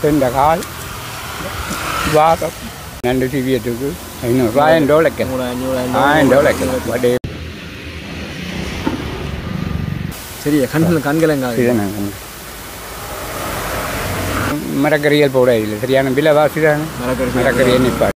இப்போ இந்த கால் வாரம் ரெண்டு டிவியத்துக்கு ஐநூறு ஆயிரம் ரூபா வைக்கலாம் ஆயிரம் ரூபா வைக்கலாம் பட் சரி கண்கள் கண்களங்காது இது நாங்கள் மரக்கறிகள் போட இல்லை சரியான விலைவாசி தானே மரக்கறி மரக்கறியை நிற்பாடு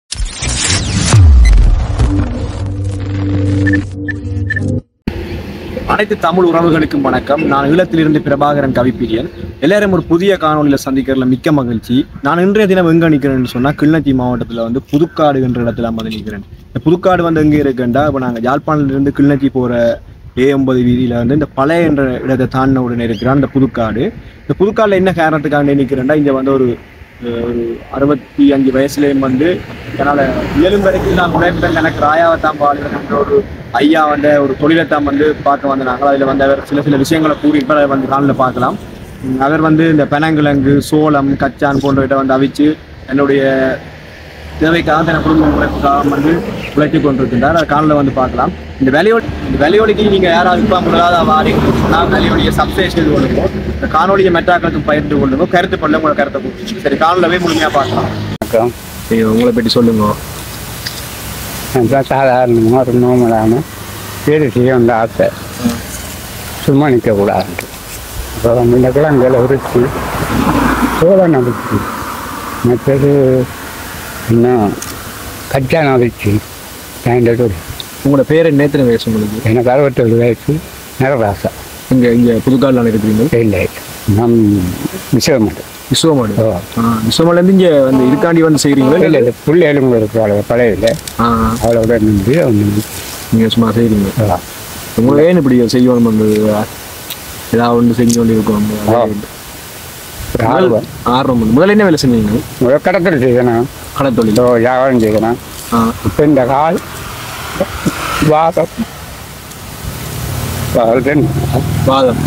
அனைத்து தமிழ் உறவுகளுக்கும் வணக்கம் நான் ஈழத்திலிருந்து பிரபாகரன் கவிப்பிரியன் எல்லாரும் ஒரு புதிய காணொலியில் சந்திக்கிறதுல மிக்க மகிழ்ச்சி நான் இன்றைய தினம் எங்க நிற்கிறேன்னு சொன்னா கிளிநொச்சி மாவட்டத்தில் வந்து புதுக்காடு என்ற இடத்துல வந்து நிற்கிறேன் இந்த புதுக்காடு வந்து எங்கே இருக்குண்டா இப்போ நாங்கள் யாழ்ப்பாணத்திலிருந்து கிளிநொச்சி போற ஏ ஒன்பது வீதியில வந்து இந்த பழைய என்ற இடத்தை தாண்டின உடனே இருக்கிறான் இந்த புதுக்காடு இந்த புதுக்காடுல என்ன காரணத்துக்காக நிற்கிறேன்டா இங்க வந்து ஒரு அஹ், ஒரு அறுபத்தி அஞ்சு வயசுலேயும் வந்து என்னால் இயலும் வரைக்கும் நான் உழைப்பேன் எனக்கு ராயாவை தான் பாடுகிற ஒரு ஐயா வந்து ஒரு தொழிலை தான் வந்து பார்க்க வந்தாங்க அதில் வந்து அவர் சில சில விஷயங்களை கூறி இப்போ வந்து காலில் பார்க்கலாம் உம், அவர் வந்து இந்த பெனங்கிழங்கு சோளம் கச்சான் போன்றவற்றை வந்து அவிச்சு என்னுடைய தேவைக்காக தன குடும்ப உழைப்புக்காக வந்து உழைத்து கொண்டிருக்கின்றார் அதை காலில் வந்து பார்க்கலாம் இந்த வேலையோட இந்த வேலையோடிக்கு நீங்கள் யாராவது இப்போ முதலாவது வாரி நான் வேலையோடைய சப்ஸ்டேஷன் இது கொள்ளுங்க இந்த காணொலியை மெட்டாக்களுக்கு பயிர்ந்து கொள்ளுங்க கருத்து பண்ணல உங்களை கருத்தை கொடுத்து சரி காணொலியவே முழுமையாக பார்க்கலாம் வணக்கம் உங்களை பற்றி சொல்லுங்க அதுதான் சாதாரணமாக ஒரு நோமலாமல் வேறு செய்ய வந்த ஆசை சும்மா நிற்கக்கூடாது அப்புறம் இந்த கிழங்குகளை உரிச்சு சோளம் அவிச்சு மற்றது இன்னும் கச்சான் அவிச்சு ரெண்டு உங்களோட பேர் என்ன எத்தனை வயசு உங்களுக்கு எனக்கு அறுபத்தேழு வயசு நிறராசா இங்கே இங்கே புதுக்காலில் இருக்கிறீங்க இல்லை நம் விசவமாட்டேன் விஸ்வமாடு ஓ விஸ்வமாலேருந்து இங்கே வந்து இதுக்காண்டி வந்து செய்கிறீங்களா இல்லை இல்லை புள்ளி எலும்பு இருக்கிற பழைய இல்லை ஆ அவ்வளோட நின்று ஒன்று நீங்கள் சும்மா செய்கிறீங்க உங்களுக்கு ஏன் இப்படி செய்யணும் வந்து ஏதாவது ஒன்று செஞ்சு கொண்டு இருக்கணும் ஆ. ஒரு ஆர்வம் ஆர்வம் வந்து முதல்ல என்ன வேலை செஞ்சீங்க ஒரு கடத்தல் செய்யணும் கடத்தொழில் இதோ வியாபாரம் செய்யணும் ஆ இப்போ இந்த கால் வாரம் வாழ்க்கை வாதம்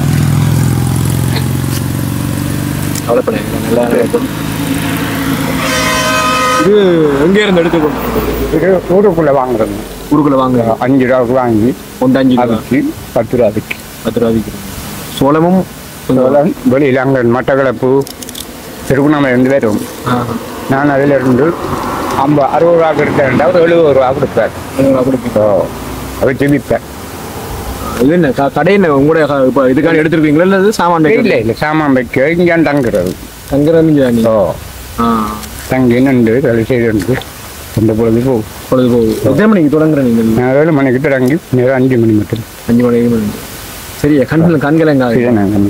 கவலைப்படாதீங்க நல்லா இருக்கும் இது எங்கே இருந்து எடுத்துக்கணும் இது ஊருக்குள்ளே வாங்குறது ஊருக்குள்ள வாங்க அஞ்சு ரூபாய்க்கு வாங்கி ஒன்று அஞ்சு ரூபா அதுக்கு பத்து ரூபா அதுக்கு பத்து ரூபா விற்கிறோம் சோளமும் இதெல்லாம் வெளியில் அங்கே மட்டக்களப்பு திருவண்ணாமலை இருந்து வரும் ஆ நான் அதில் இருந்து ஐம்பது அறுபது ரூபா கொடுத்தேன் ஒரு எழுபது ரூபா கொடுப்பேன் கொடுப்பீங்க ஸோ அதை திருப்பிப்பேன் இது என்ன க- கடை என்ன உங்களுடைய க- இப்போ இதுக்காண்டி எடுத்துருக்கீங்களா இல்லை இது சாமான் இல்லை இல்லை சாமான் வைக்க இங்கே தங்குறது தங்குறது நீ ஓ ஆ தங்கி நின்று வேலை செய்து அந்த பொழுது போகும் பொழுது போகுது எத்தனை மணிக்கு தொடங்குற நீங்கள் நான் ஏழு மணிக்கு தொடங்கி நேரம் அஞ்சு மணி மட்டும் அஞ்சு மணி மணி சரியா கண்கள் கண்கள் எங்க இதை நாங்கள்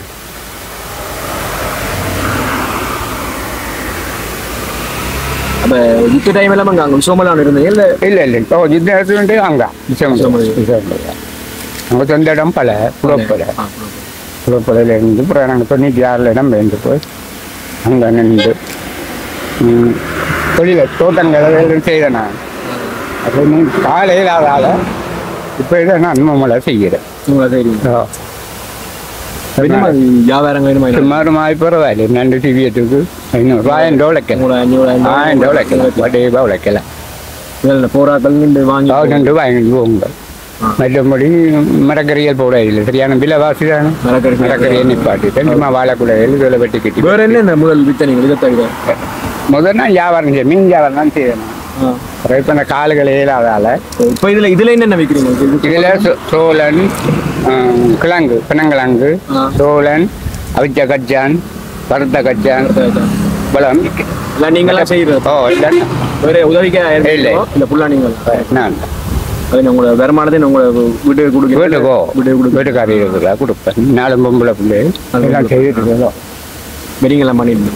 அப்போ விற்க டைம் எல்லாம் அங்கே அங்கே விசோமலாம் இருந்தீங்க இல்லை இல்லை இல்லை இப்போ இந்த இடத்துல வந்து அங்கே விசவமலை. அங்கே சொந்த இடம் பல குளப்பலை குளப்பலையில் இருந்து அப்புறம் நாங்கள் தொண்ணூற்றி ஆறில் இடம் பெயர்ந்து போய் அங்கே நின்று ம், தொழில தோட்டங்களை எல்லாம் செய்தேன் நான் அப்போ நீ காலையில் ஆளால் இப்போ இதை நான் அன்மமலை செய்கிறேன் உங்களை தெரியும் ஓ. என்னமா வியாபாரம் வேணுமா சுமார் மாதிரி பரவாயில்ல ரெண்டு டிவியத்துக்கு ஐநூறு ஆயிரம் ரூபா உழைக்கலாம் உங்களோட அஞ்சூறு ஆயிரம் ரூபா உழைக்கலாம் வட்டியப்பா உழைக்கலாம் இல்லை போராட்டம் இந்த வாங்கி தௌசண்ட் ரூபாய் வாங்கிட்டு போங்க மற்றபடி மரக்கறிகள் போட இல்லை சரியான விலைவாசி தானே மரக்கறி மரக்கறியை நிப்பாட்டி சும்மா வாழைக்குலையில் இதில் வெட்டி கட்டி வேற என்ன இந்த முதல் வித்த நீங்கள் இதை தவிர முதல் நான் வியாபாரம் செய்ய மீன் வியாபாரம் தான் செய்யணும் அப்புறம் இப்போ இந்த கால்களை இயலாதால இப்போ இதுல இதுல என்னென்ன விற்கிறீங்க இது- இதில் சோழன் கிழங்கு பிணங்கிழங்கு ஆ. சோழன் அவிச்ச கச்சான் வறுத்த கச்சான் பழம் இல்லை நீங்களாம் செய்யறது ஓ இல்லைன்னா வேற உதவிக்க இல்லை. இந்த புள்ளா நீங்கள் நான் அது உங்களோட வருமானத்தை உங்களோட வீட்டுக்கு கொடுக்க வீட்டுக்கோ வீட்டுக்கு கொடுக்க வீட்டுக்காரி இருக்கிறா கொடுப்பேன் நாலு பொம்பளை பிள்ளை எல்லாம் செய்துட்டு இருக்கோம் வெறிங்கெல்லாம் பண்ணிட்டு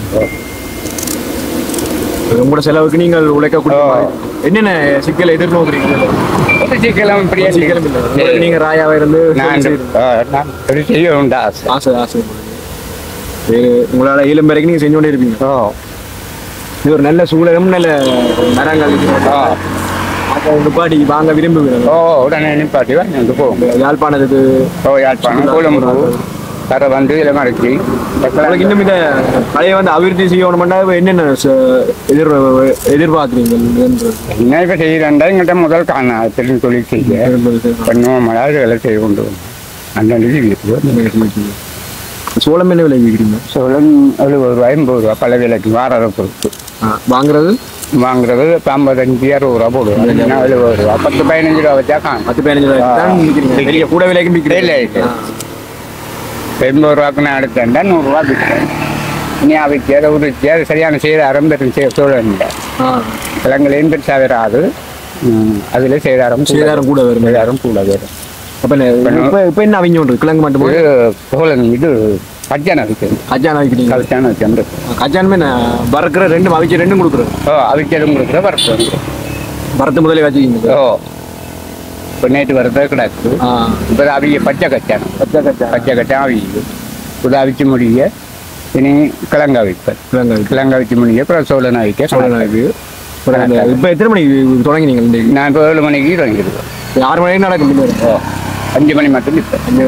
உங்களோட செலவுக்கு நீங்கள் உழைக்கக்கூடிய ஓ. மாதிரி. என்னென்ன சிக்கலை எதிர்நோக்குறீங்க சிக்கலாம் இப்படியே சிக்கலும் இல்லை உங்களுக்கு நீங்க ராயாவா இருந்து நான் செய்யறது. ஆ, நான் ஒரு செய்ய உண்டு ஆசை ஆசை ஆசை இது உங்களால இளம் வரைக்கும் நீங்க செஞ்சு கொண்டே இருப்பீங்க ஓ இது ஒரு நல்ல சூழலும் நல்ல மரங்கள் ஓ அப்போ நிப்பாட்டி வாங்க விரும்புகிறேன் ஓ உடனே நிப்பாட்டி வாங்கிட்டு போவோம் யாழ்ப்பாணத்துக்கு ஓ யாழ்ப்பாணம் கொழும்பு கரை வந்து இதில் மறைச்சி உங்களுக்கு இன்னும் இந்த கலையை வந்து அபிவிருத்தி செய்யணும்னா என்னென்ன ச- எதிர் எதிர்பார்க்குறீங்க என்ன இப்போ செய்கிறேன்டா எங்கள்கிட்ட முதல் காணா தெரியும் தொழில் செய்ய பண்ணுவோம் மழை வேலை செய்ய கொண்டு வந்தோம் அந்தண்டு வீட்டுக்கு சோளம் என்ன விலை விற்கிறீங்க சோளம் எழுபது ரூபாய் எண்பது ரூபா பல விலைக்கு வாரதை பொறுத்து வாங்குறது வாங்குறது இப்போ ஐம்பத்தஞ்சு அறுபது ரூபா போடுவோம் இல்லைன்னா எழுபது ரூபா பத்து பதினஞ்சு ரூபா வச்சா காணும் பத்து பதினஞ்சு ரூபாய் தான் விற்கிறீங்க பெரிய கூட விலைக்கு இல்லை, விற்கிறீங்க இல்லை. எண்பது ரூபாய்க்கு நான் எடுத்தேன்டா நூறுரூவா விற்கிறேன் இனி அவைக்கு அதை உரிச்சு அது சரியான சேதாரம் பெரும் சே- சூழல் இல்லை கிழங்குலேயும் பெருசாக வராது ம், அதுல சேதாரம் கூட- சேதாரம் கூட வரும். சேதாரம் கூட வரும் அப்ப இப்போ இப்போ என்ன அவங்க ஒன்று கிழங்கு மட்டும் இது புகழன் இது கஜான விற்கிறது கஜானா விற்கிறீங்க கஜான விற்கிறது கஜானுமே நான் வறுக்கிற ரெண்டும் அவிக்க ரெண்டும் கொடுக்குறேன் ஓ அவிக்கிறதும் கொடுக்குற வரப்பு வரத்து முதலே வச்சுக்கிங்க ஓ இப்போ நேற்று வரதே கிடக்கு ஆ இப்போ அவிய பச்சை கச்சானம் பச்சை கச்சா பச்சை கச்சான் அவியுது இப்போ அவிச்சு முடிய இனி கிழங்கு அவிப்பேன் கிழங்கு அவிக்க கிழங்கு அவிச்சு முடிய அப்புறம் சோழன் அவிக்க சோழன் அவிக்கு இப்போ எத்தனை மணிக்கு தொடங்கினீங்க இந்த நான் இப்போ ஏழு மணிக்கு தொடங்கிடுவேன் ஆறு மணிக்கு நடக்கும் பின்னாடி. ஓ அஞ்சு மணி மட்டும் நிற்பேன் அஞ்சு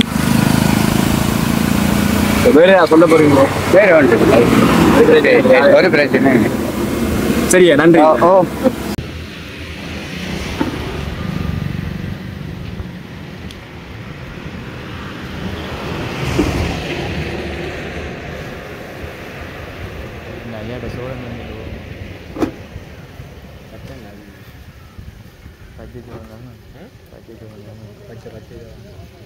இப்ப வேற ஏதாவது சொல்ல போறீங்களோ வேறு ஒன்று ஒரு பிரச்சனை இல்லை சரியா நன்றி ஓ ஓ பச்சை